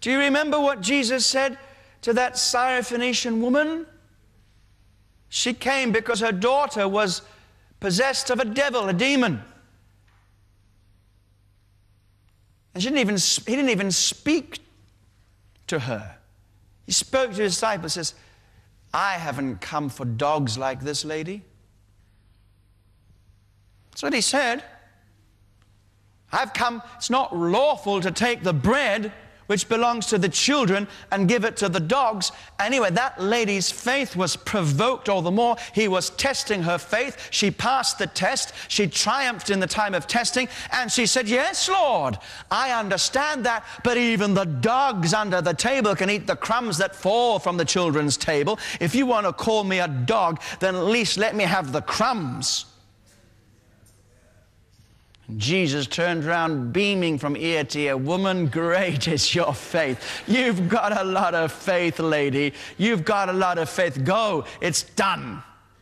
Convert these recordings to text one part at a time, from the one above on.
Do you remember what Jesus said to that Syrophoenician woman? She came because her daughter was possessed of a devil, a demon. And she didn't even, he didn't even speak to her. He spoke to his disciples, says, I haven't come for dogs like this lady. That's what he said. I've come, it's not lawful to take the bread which belongs to the children and give it to the dogs. Anyway, that lady's faith was provoked all the more. He was testing her faith. She passed the test. She triumphed in the time of testing. And she said, Yes, Lord, I understand that. But even the dogs under the table can eat the crumbs that fall from the children's table. If you want to call me a dog, then at least let me have the crumbs. Jesus turned around, beaming from ear to ear. Woman, great is your faith. You've got a lot of faith, lady. You've got a lot of faith. Go, it's done.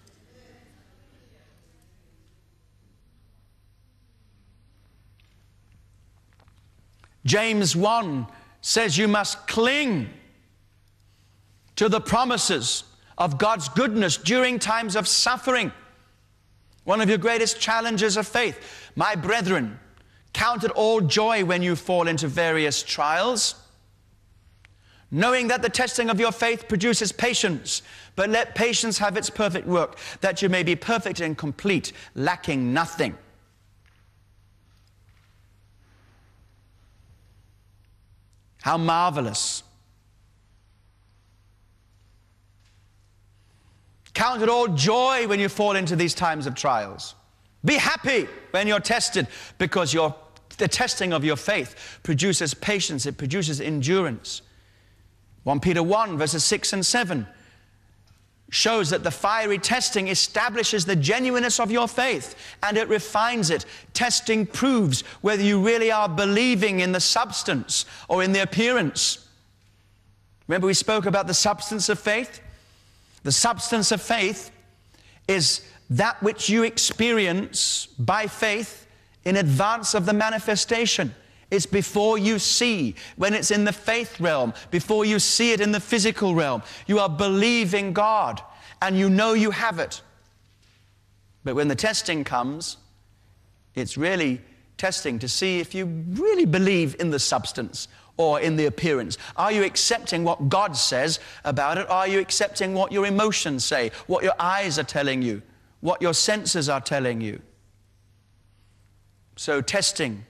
James 1 says you must cling to the promises of God's goodness during times of suffering. One of your greatest challenges of faith. My brethren, count it all joy when you fall into various trials, knowing that the testing of your faith produces patience. But let patience have its perfect work, that you may be perfect and complete, lacking nothing. How marvelous Count it all joy when you fall into these times of trials. Be happy when you're tested because your, the testing of your faith produces patience, it produces endurance. 1 Peter 1, verses 6 and 7 shows that the fiery testing establishes the genuineness of your faith and it refines it. Testing proves whether you really are believing in the substance or in the appearance. Remember, we spoke about the substance of faith? The substance of faith is that which you experience by faith in advance of the manifestation. It's before you see, when it's in the faith realm, before you see it in the physical realm. You are believing God and you know you have it. But when the testing comes, it's really testing to see if you really believe in the substance or in the appearance? Are you accepting what God says about it? Or are you accepting what your emotions say, what your eyes are telling you, what your senses are telling you? So, testing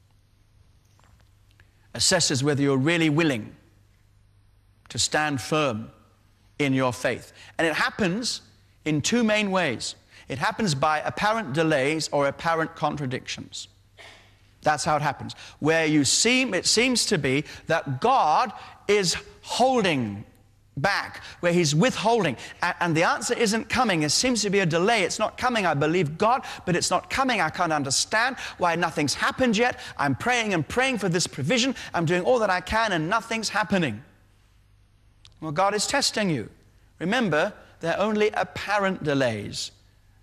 assesses whether you're really willing to stand firm in your faith. And it happens in two main ways it happens by apparent delays or apparent contradictions. That's how it happens. Where you seem, it seems to be that God is holding back, where He's withholding. And the answer isn't coming. It seems to be a delay. It's not coming. I believe God, but it's not coming. I can't understand why nothing's happened yet. I'm praying and praying for this provision. I'm doing all that I can, and nothing's happening. Well, God is testing you. Remember, they're only apparent delays.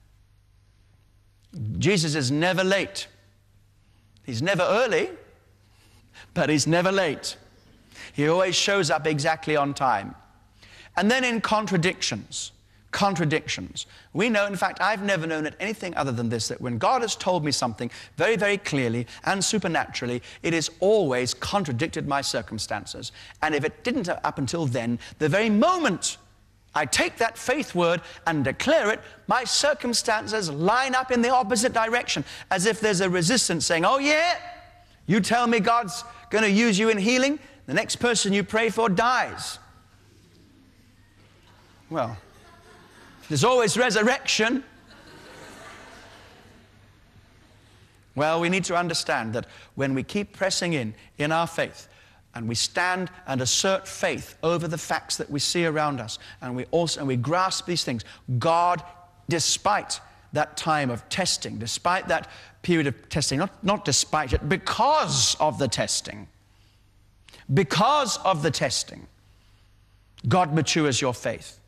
Jesus is never late. He's never early, but he's never late. He always shows up exactly on time. And then in contradictions, contradictions. We know, in fact, I've never known it anything other than this that when God has told me something very, very clearly and supernaturally, it has always contradicted my circumstances. And if it didn't up until then, the very moment I take that faith word and declare it, my circumstances line up in the opposite direction, as if there's a resistance saying, Oh, yeah, you tell me God's going to use you in healing, the next person you pray for dies. Well, there's always resurrection. Well, we need to understand that when we keep pressing in in our faith, and we stand and assert faith over the facts that we see around us and we also and we grasp these things god despite that time of testing despite that period of testing not, not despite it because of the testing because of the testing god matures your faith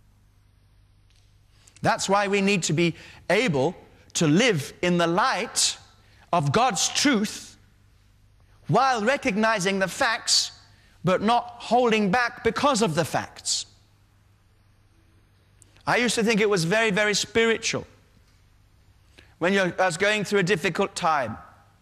that's why we need to be able to live in the light of god's truth while recognizing the facts but not holding back because of the facts. I used to think it was very, very spiritual. When you're, I was going through a difficult time,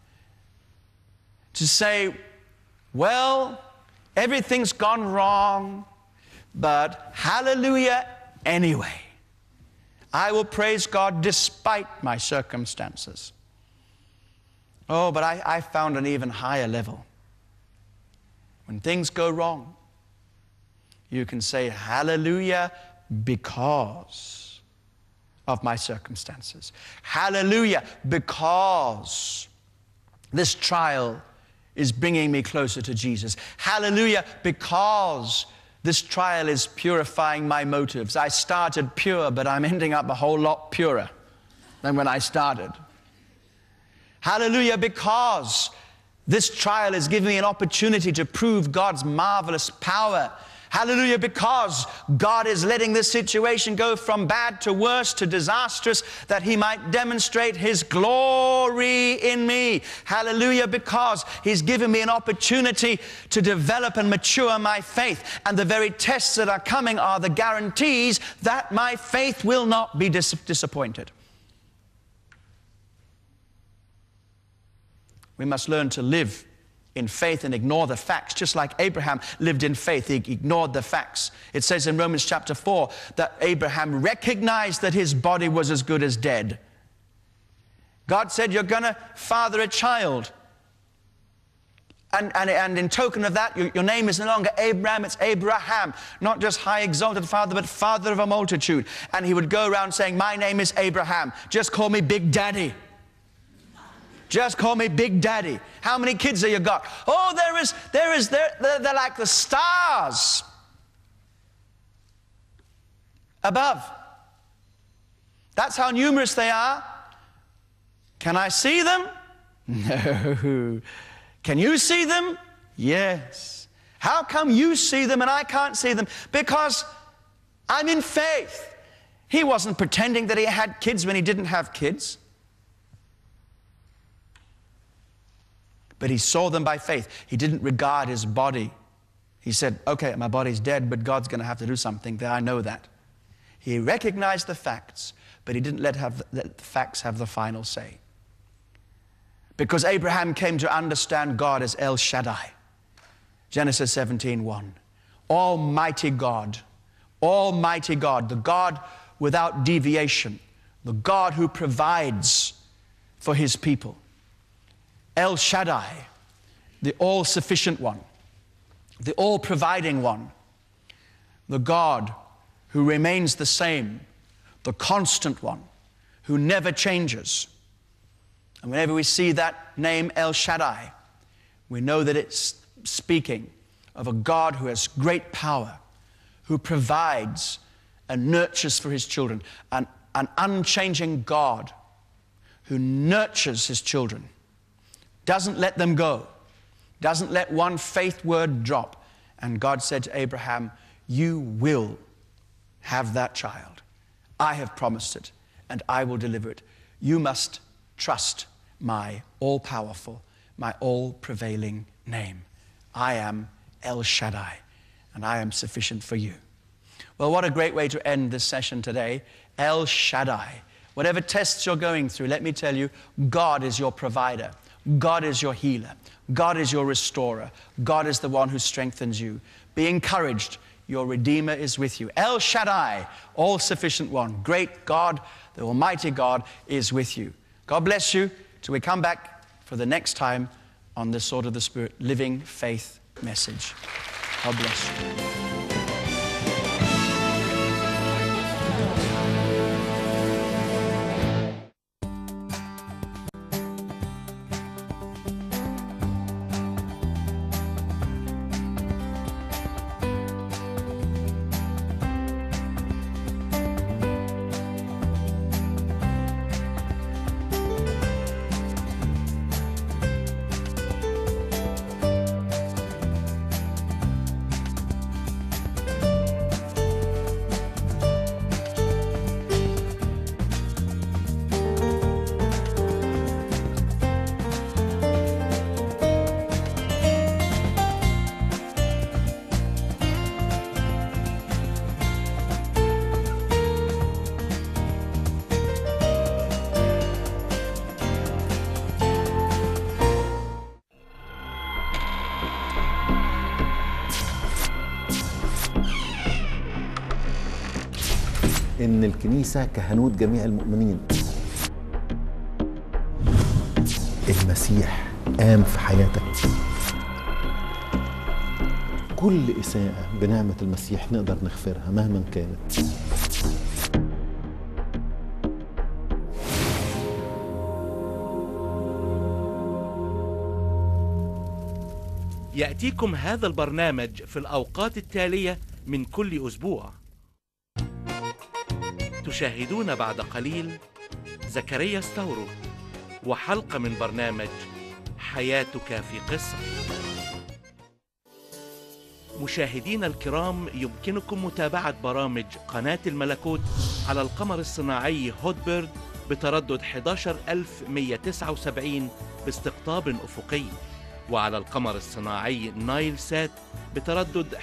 to say, well, everything's gone wrong, but hallelujah anyway. I will praise God despite my circumstances. Oh, but I, I found an even higher level. When things go wrong, you can say hallelujah because of my circumstances. Hallelujah because this trial is bringing me closer to Jesus. Hallelujah because this trial is purifying my motives. I started pure, but I'm ending up a whole lot purer than when I started. Hallelujah, because this trial is giving me an opportunity to prove God's marvelous power Hallelujah, because God is letting this situation go from bad to worse to disastrous that He might demonstrate His glory in me. Hallelujah, because He's given me an opportunity to develop and mature my faith. And the very tests that are coming are the guarantees that my faith will not be dis- disappointed. We must learn to live in faith and ignore the facts, just like Abraham lived in faith. He ignored the facts. It says in Romans chapter 4 that Abraham recognized that his body was as good as dead. God said, You're going to father a child. And, and, and in token of that, your, your name is no longer Abraham, it's Abraham. Not just high exalted father, but father of a multitude. And he would go around saying, My name is Abraham. Just call me Big Daddy. Just call me Big Daddy. How many kids have you got? Oh, there is, there is, they're, they're, they're like the stars above. That's how numerous they are. Can I see them? No. Can you see them? Yes. How come you see them and I can't see them? Because I'm in faith. He wasn't pretending that he had kids when he didn't have kids. but he saw them by faith. He didn't regard his body. He said, Okay, my body's dead, but God's going to have to do something there. I know that. He recognized the facts, but he didn't let, have, let the facts have the final say. Because Abraham came to understand God as El Shaddai. Genesis 17 1. Almighty God, Almighty God, the God without deviation, the God who provides for his people. El Shaddai, the all sufficient one, the all providing one, the God who remains the same, the constant one, who never changes. And whenever we see that name El Shaddai, we know that it's speaking of a God who has great power, who provides and nurtures for his children, an, an unchanging God who nurtures his children doesn't let them go, doesn't let one faith word drop. And God said to Abraham, You will have that child. I have promised it, and I will deliver it. You must trust my all powerful, my all prevailing name. I am El Shaddai, and I am sufficient for you. Well, what a great way to end this session today. El Shaddai. Whatever tests you're going through, let me tell you, God is your provider. God is your healer. God is your restorer. God is the one who strengthens you. Be encouraged. Your Redeemer is with you. El Shaddai, all sufficient one, great God, the Almighty God is with you. God bless you till we come back for the next time on this Sword of the Spirit living faith message. God bless you. ان الكنيسه كهنوت جميع المؤمنين المسيح قام في حياتك كل إساءة بنعمة المسيح نقدر نغفرها مهما كانت يأتيكم هذا البرنامج في الأوقات التالية من كل أسبوع تشاهدون بعد قليل زكريا ستورو وحلقة من برنامج حياتك في قصة مشاهدينا الكرام يمكنكم متابعة برامج قناة الملكوت على القمر الصناعي هوتبيرد بتردد 11179 باستقطاب أفقي وعلى القمر الصناعي نايل سات بتردد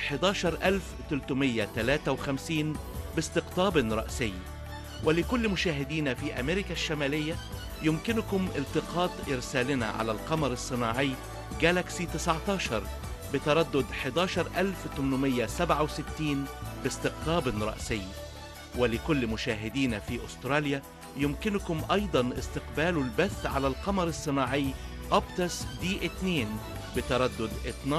11353 باستقطاب رأسي ولكل مشاهدينا في أمريكا الشمالية يمكنكم التقاط إرسالنا على القمر الصناعي جالاكسي 19 بتردد 11867 باستقطاب رأسي ولكل مشاهدينا في أستراليا يمكنكم أيضا استقبال البث على القمر الصناعي أبتس دي 2 بتردد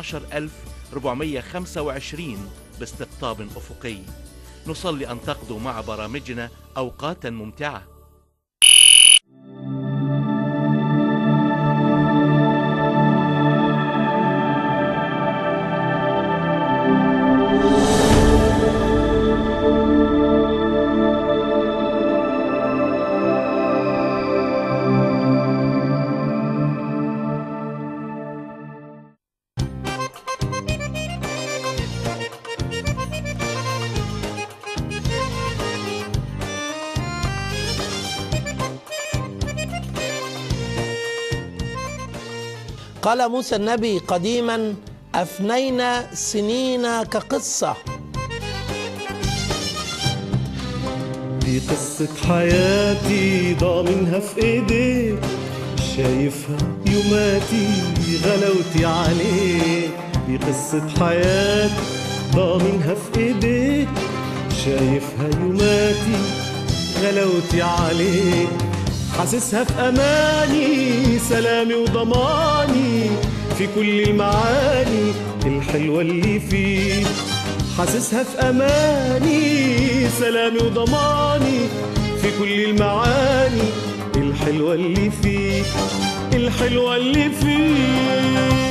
12425 باستقطاب أفقي نصلي أن تقضوا مع برامجنا أوقاتا ممتعة قال موسى النبي قديما أفنينا سنين كقصة دي قصة حياتي ضامنها في ايديك شايفها يوماتي غلاوتي عليك دي قصة حياتي ضامنها في ايديك شايفها يوماتي غلاوتي عليك حاسسها في اماني سلامي وضماني في كل المعاني الحلوة اللي فيه حاسسها في اماني سلامي وضماني في كل المعاني الحلوة اللي فيه الحلوة اللي فيه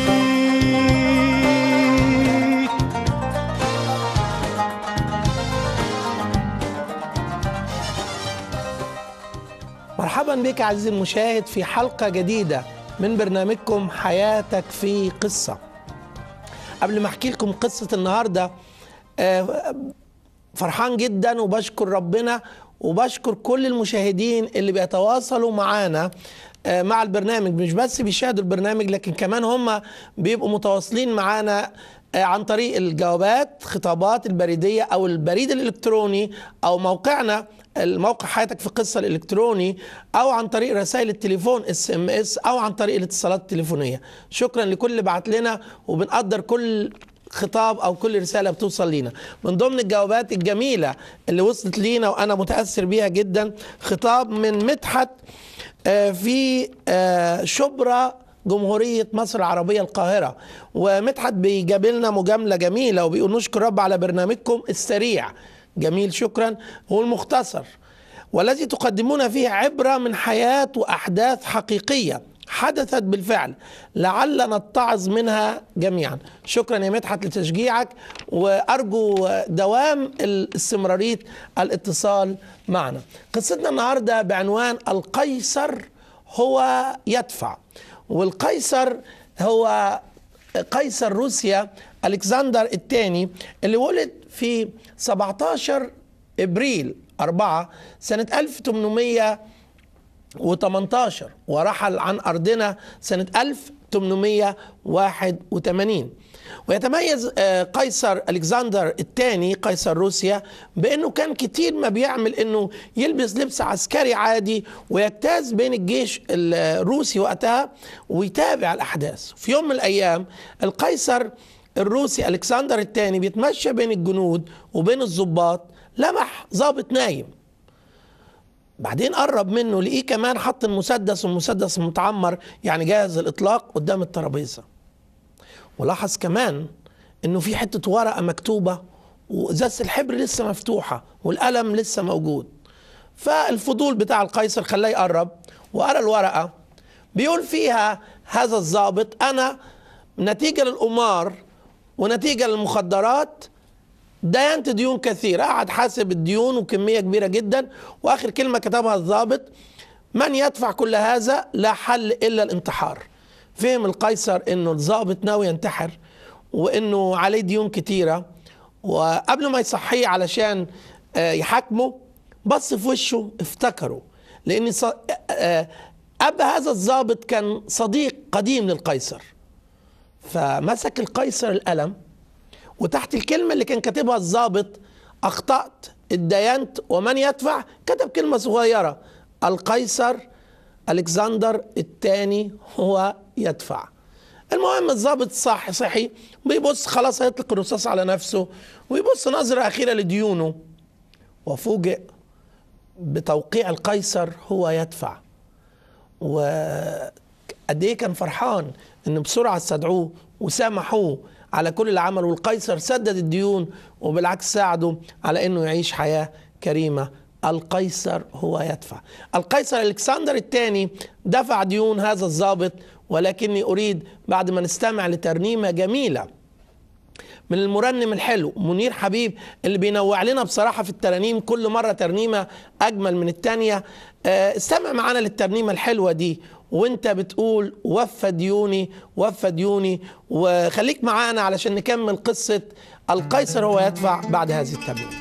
مرحبا بك عزيزي المشاهد في حلقة جديدة من برنامجكم حياتك في قصة قبل ما احكي لكم قصة النهاردة آه، فرحان جدا وبشكر ربنا وبشكر كل المشاهدين اللي بيتواصلوا معانا آه، مع البرنامج مش بس بيشاهدوا البرنامج لكن كمان هم بيبقوا متواصلين معانا آه، عن طريق الجوابات خطابات البريدية أو البريد الإلكتروني أو موقعنا الموقع حياتك في قصة الإلكتروني أو عن طريق رسائل التليفون اس ام اس أو عن طريق الاتصالات التليفونية شكرا لكل اللي بعت لنا وبنقدر كل خطاب او كل رساله بتوصل لينا من ضمن الجوابات الجميله اللي وصلت لينا وانا متاثر بيها جدا خطاب من مدحت آه، في آه، شبرا جمهورية مصر العربية القاهرة ومدحت بيجاب لنا مجاملة جميلة وبيقول نشكر رب على برنامجكم السريع جميل شكرا هو المختصر والذي تقدمون فيه عبرة من حياة وأحداث حقيقية حدثت بالفعل لعل نتعظ منها جميعا شكرا يا مدحت لتشجيعك وأرجو دوام استمرارية الاتصال معنا قصتنا النهاردة بعنوان القيصر هو يدفع والقيصر هو قيصر روسيا الكسندر الثاني اللي ولد في 17 ابريل 4 سنه 1818 ورحل عن ارضنا سنه 1881 ويتميز آه، قيصر الكسندر الثاني قيصر روسيا بانه كان كتير ما بيعمل انه يلبس لبس عسكري عادي ويجتاز بين الجيش الروسي وقتها ويتابع الاحداث في يوم من الايام القيصر الروسي الكسندر الثاني بيتمشى بين الجنود وبين الضباط لمح ضابط نايم بعدين قرب منه لقيه كمان حط المسدس والمسدس المتعمر يعني جاهز الاطلاق قدام الترابيزه ولاحظ كمان انه في حته ورقه مكتوبه وازازه الحبر لسه مفتوحه والقلم لسه موجود فالفضول بتاع القيصر خلاه يقرب وقرا الورقه بيقول فيها هذا الضابط انا نتيجه للقمار ونتيجه للمخدرات دينت ديون كثيرة قعد حاسب الديون وكمية كبيرة جدا وآخر كلمة كتبها الضابط من يدفع كل هذا لا حل إلا الانتحار فهم القيصر انه الضابط ناوي ينتحر وانه عليه ديون كتيرة وقبل ما يصحيه علشان آه، يحاكمه بص في وشه افتكره لان ص- آه، اب هذا الضابط كان صديق قديم للقيصر فمسك القيصر القلم وتحت الكلمة اللي كان كاتبها الضابط أخطأت اتدينت ومن يدفع كتب كلمة صغيرة القيصر ألكسندر الثاني هو يدفع المهم الضابط صح صحي بيبص خلاص هيطلق الرصاص على نفسه ويبص نظرة أخيرة لديونه وفوجئ بتوقيع القيصر هو يدفع وقد ايه كان فرحان ان بسرعه استدعوه وسامحوه على كل اللي عمله والقيصر سدد الديون وبالعكس ساعده على انه يعيش حياه كريمه القيصر هو يدفع القيصر الكسندر الثاني دفع ديون هذا الضابط ولكني اريد بعد ما نستمع لترنيمه جميله من المرنم الحلو منير حبيب اللي بينوع لنا بصراحة في الترانيم كل مرة ترنيمة أجمل من التانية آه، استمع معانا للترنيمة الحلوة دي وانت بتقول وفى ديوني وفى ديوني وخليك معانا علشان نكمل قصة القيصر هو يدفع بعد هذه الترنيمة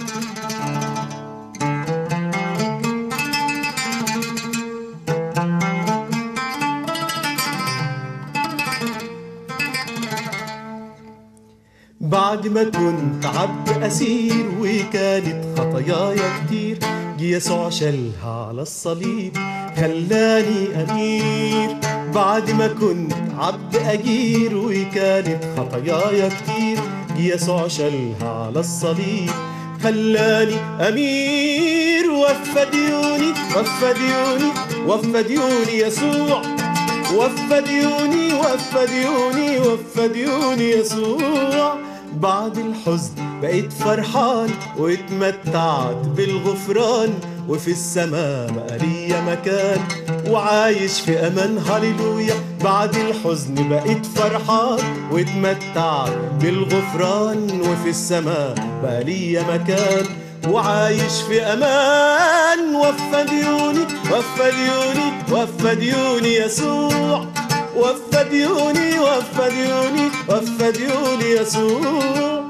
بعد ما كنت عبد أسير وكانت خطاياي كتير جه يسوع شالها على الصليب خلاني أمير بعد ما كنت عبد أجير وكانت خطاياي كتير جه يسوع شالها على الصليب خلاني أمير وفى ديوني وفى ديوني وفى ديوني يسوع وفى ديوني وفى ديوني وفى ديوني يسوع بعد الحزن بقيت فرحان واتمتعت بالغفران وفي السماء بقى ليا مكان وعايش في امان هللويا بعد الحزن بقيت فرحان واتمتعت بالغفران وفي السماء بقى ليا مكان وعايش في امان وفى ديوني وفى ديوني وفى ديوني يسوع وفى ديوني وفى ديوني وفى ديوني يسوع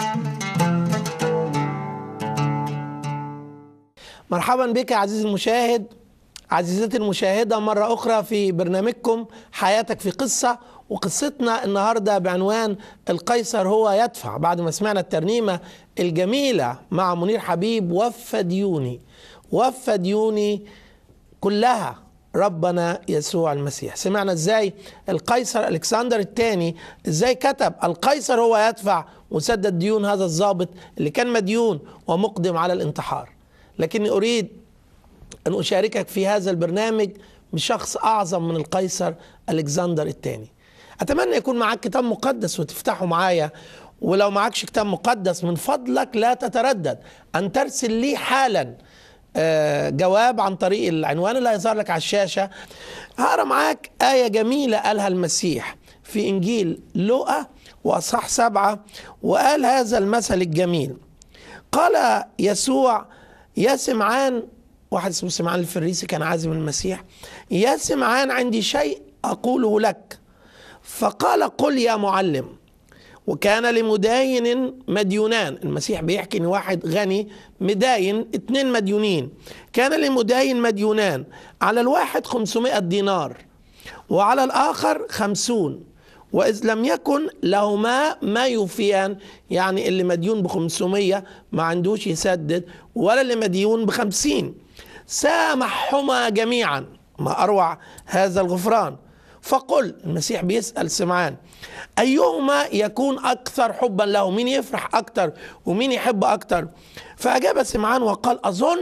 مرحبا بك يا عزيزي المشاهد عزيزتي المشاهدة مرة أخرى في برنامجكم حياتك في قصة وقصتنا النهاردة بعنوان القيصر هو يدفع بعد ما سمعنا الترنيمة الجميلة مع منير حبيب وفى ديوني وفى ديوني كلها ربنا يسوع المسيح سمعنا ازاي القيصر الكسندر الثاني ازاي كتب القيصر هو يدفع وسدد ديون هذا الضابط اللي كان مديون ومقدم على الانتحار لكني اريد أن أشاركك في هذا البرنامج بشخص أعظم من القيصر ألكسندر الثاني أتمنى يكون معاك كتاب مقدس وتفتحه معايا ولو معكش كتاب مقدس من فضلك لا تتردد أن ترسل لي حالا آه، جواب عن طريق العنوان اللي هيظهر لك على الشاشة هقرا معاك آية جميلة قالها المسيح في إنجيل لوقا وأصحاح سبعة وقال هذا المثل الجميل قال يسوع يا سمعان واحد اسمه سمعان الفريسي كان عازم المسيح يا سمعان عندي شيء أقوله لك فقال قل يا معلم وكان لمداين مديونان المسيح بيحكي ان واحد غني مداين اتنين مديونين كان لمداين مديونان على الواحد 500 دينار وعلى الآخر خمسون وإذ لم يكن لهما ما يوفيان يعني اللي مديون بخمسمية ما عندوش يسدد ولا اللي مديون بخمسين سامحهما جميعا ما أروع هذا الغفران فقل المسيح بيسأل سمعان أيهما يكون أكثر حبا له مين يفرح أكثر ومين يحب أكثر فأجاب سمعان وقال أظن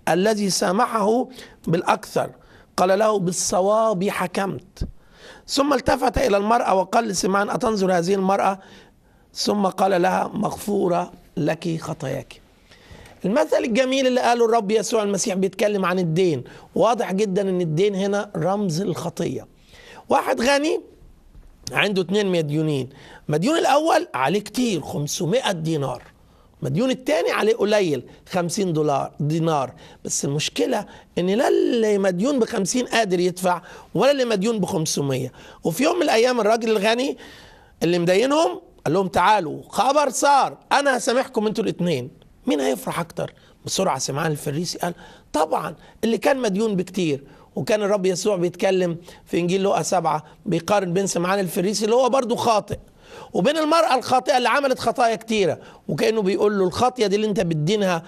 الذي سامحه بالأكثر قال له بالصواب حكمت ثم التفت إلى المرأة وقال لسمعان أتنظر هذه المرأة ثم قال لها مغفورة لك خطاياك المثل الجميل اللي قاله الرب يسوع المسيح بيتكلم عن الدين واضح جدا ان الدين هنا رمز الخطية واحد غني عنده اتنين مديونين مديون الاول عليه كتير 500 دينار مديون التاني عليه قليل 50 دولار دينار بس المشكلة ان لا اللي مديون ب 50 قادر يدفع ولا اللي مديون ب 500 وفي يوم من الايام الراجل الغني اللي مدينهم قال لهم تعالوا خبر صار انا هسامحكم انتوا الاثنين مين هيفرح اكتر بسرعة سمعان الفريسي قال طبعا اللي كان مديون بكتير وكان الرب يسوع بيتكلم في انجيل لوقا سبعة بيقارن بين سمعان الفريسي اللي هو برضه خاطئ وبين المرأة الخاطئة اللي عملت خطايا كتيرة وكأنه بيقول له الخطية دي اللي انت بتدينها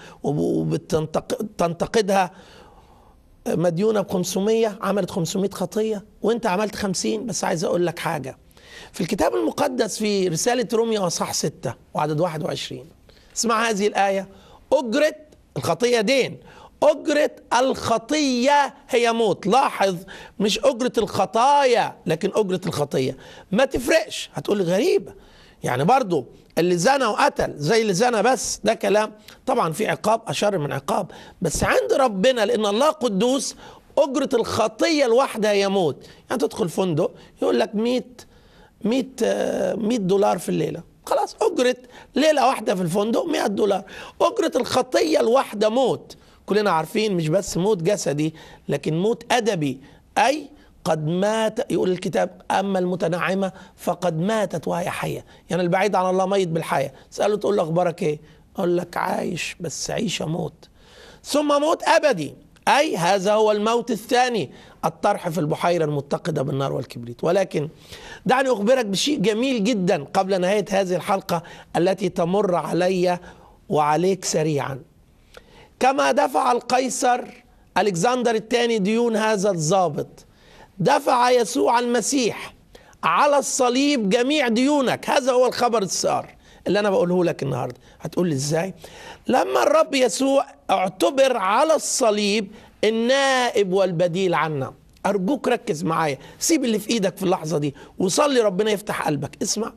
وبتنتقدها مديونة ب 500 عملت 500 خطية وانت عملت 50 بس عايز اقول لك حاجة في الكتاب المقدس في رسالة روميا وصح 6 وعدد 21 اسمع هذه الآية أجرة الخطية دين أجرة الخطية هي موت لاحظ مش أجرة الخطايا لكن أجرة الخطية ما تفرقش هتقول غريبة يعني برضو اللي زنى وقتل زي اللي زنى بس ده كلام طبعا في عقاب أشر من عقاب بس عند ربنا لأن الله قدوس أجرة الخطية الواحدة هي موت يعني تدخل فندق يقول لك 100 100 100 دولار في الليلة خلاص أجرة ليلة واحدة في الفندق 100 دولار أجرة الخطية الواحدة موت كلنا عارفين مش بس موت جسدي لكن موت أدبي أي قد مات يقول الكتاب أما المتنعمة فقد ماتت وهي حية يعني البعيد عن الله ميت بالحياة سأله تقول له أخبارك إيه أقول لك عايش بس عيشة موت ثم موت أبدي أي هذا هو الموت الثاني الطرح في البحيرة المتقدة بالنار والكبريت ولكن دعني أخبرك بشيء جميل جدا قبل نهاية هذه الحلقة التي تمر علي وعليك سريعا كما دفع القيصر الكسندر الثاني ديون هذا الضابط دفع يسوع المسيح على الصليب جميع ديونك هذا هو الخبر السار اللي انا بقوله لك النهارده هتقول لي ازاي لما الرب يسوع اعتبر على الصليب النائب والبديل عنا ارجوك ركز معايا سيب اللي في ايدك في اللحظه دي وصلي ربنا يفتح قلبك اسمع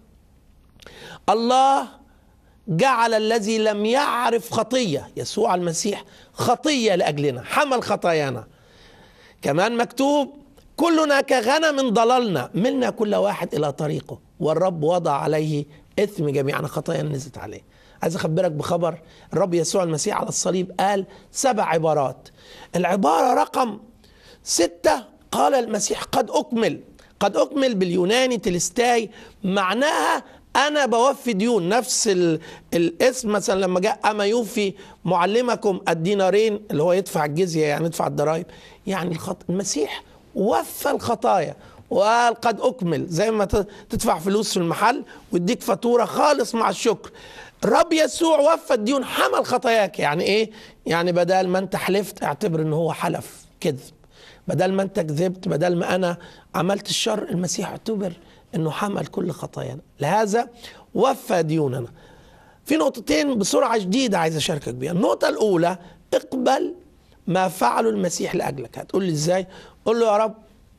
الله جعل الذي لم يعرف خطيه يسوع المسيح خطيه لاجلنا حمل خطايانا كمان مكتوب كلنا كغنم ضللنا منا كل واحد الى طريقه والرب وضع عليه اثم جميعنا خطايا نزلت عليه عايز اخبرك بخبر الرب يسوع المسيح على الصليب قال سبع عبارات العباره رقم ستة قال المسيح قد اكمل قد اكمل باليوناني تلستاي معناها انا بوفي ديون نفس ال... الاسم مثلا لما جاء اما يوفي معلمكم الدينارين اللي هو يدفع الجزيه يعني يدفع الضرائب يعني الخط... المسيح وفى الخطايا وقال قد اكمل زي ما تدفع فلوس في المحل ويديك فاتوره خالص مع الشكر الرب يسوع وفى الديون حمل خطاياك يعني ايه يعني بدل ما انت حلفت اعتبر ان هو حلف كذب بدل ما انت كذبت بدل ما انا عملت الشر المسيح اعتبر انه حمل كل خطايانا لهذا وفى ديوننا في نقطتين بسرعه شديده عايز اشاركك بيها النقطه الاولى اقبل ما فعله المسيح لاجلك هتقول لي ازاي قول له يا رب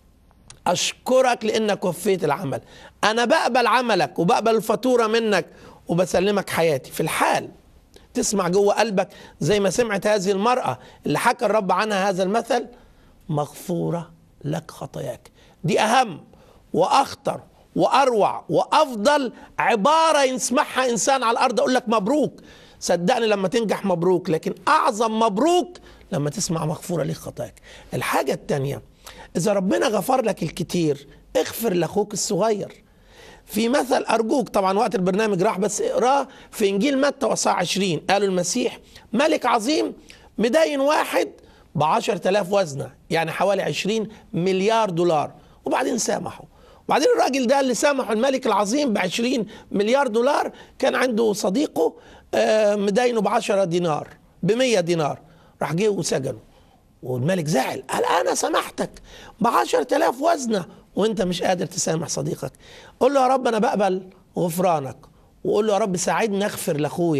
اشكرك لانك وفيت العمل انا بقبل عملك وبقبل الفاتوره منك وبسلمك حياتي في الحال تسمع جوه قلبك زي ما سمعت هذه المراه اللي حكى الرب عنها هذا المثل مغفوره لك خطاياك دي اهم واخطر واروع وافضل عباره يسمعها انسان على الارض اقول لك مبروك صدقني لما تنجح مبروك لكن اعظم مبروك لما تسمع مغفوره لك خطاياك الحاجه الثانيه اذا ربنا غفر لك الكتير اغفر لاخوك الصغير في مثل ارجوك طبعا وقت البرنامج راح بس اقراه في انجيل متى وصاع 20 قالوا المسيح ملك عظيم مدين واحد ب 10000 وزنه يعني حوالي 20 مليار دولار وبعدين سامحوا وبعدين الراجل ده اللي سامحه الملك العظيم ب 20 مليار دولار كان عنده صديقه مدينه ب 10 دينار ب 100 دينار راح جه وسجنه والملك زعل قال انا سامحتك ب 10000 وزنه وانت مش قادر تسامح صديقك قول له يا رب انا بقبل غفرانك وقول له يا رب ساعدني اغفر لاخويا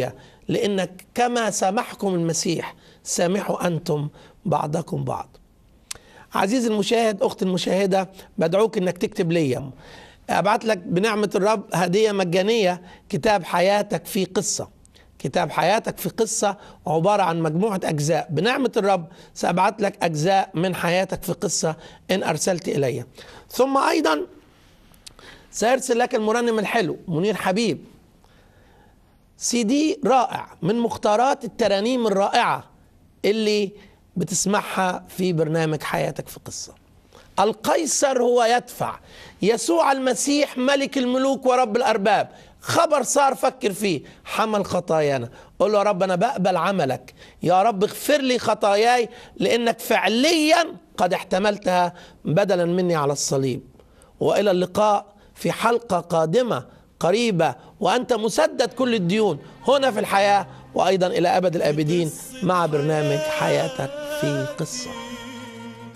لأنك كما سامحكم المسيح سامحوا أنتم بعضكم بعض عزيزي المشاهد أختي المشاهدة بدعوك أنك تكتب لي أبعت لك بنعمة الرب هدية مجانية كتاب حياتك في قصة كتاب حياتك في قصة عبارة عن مجموعة أجزاء بنعمة الرب سأبعت لك أجزاء من حياتك في قصة إن أرسلت إلي ثم أيضا سيرسل لك المرنم الحلو منير حبيب سي دي رائع من مختارات الترانيم الرائعة اللي بتسمعها في برنامج حياتك في قصة القيصر هو يدفع يسوع المسيح ملك الملوك ورب الأرباب خبر صار فكر فيه حمل خطايانا قول له يا رب أنا بقبل عملك يا رب اغفر لي خطاياي لأنك فعليا قد احتملتها بدلا مني على الصليب وإلى اللقاء في حلقة قادمة قريبة وأنت مسدد كل الديون هنا في الحياة وأيضا إلى أبد الآبدين مع برنامج حياتك في قصة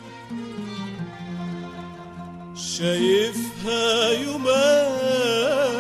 شايفها يومات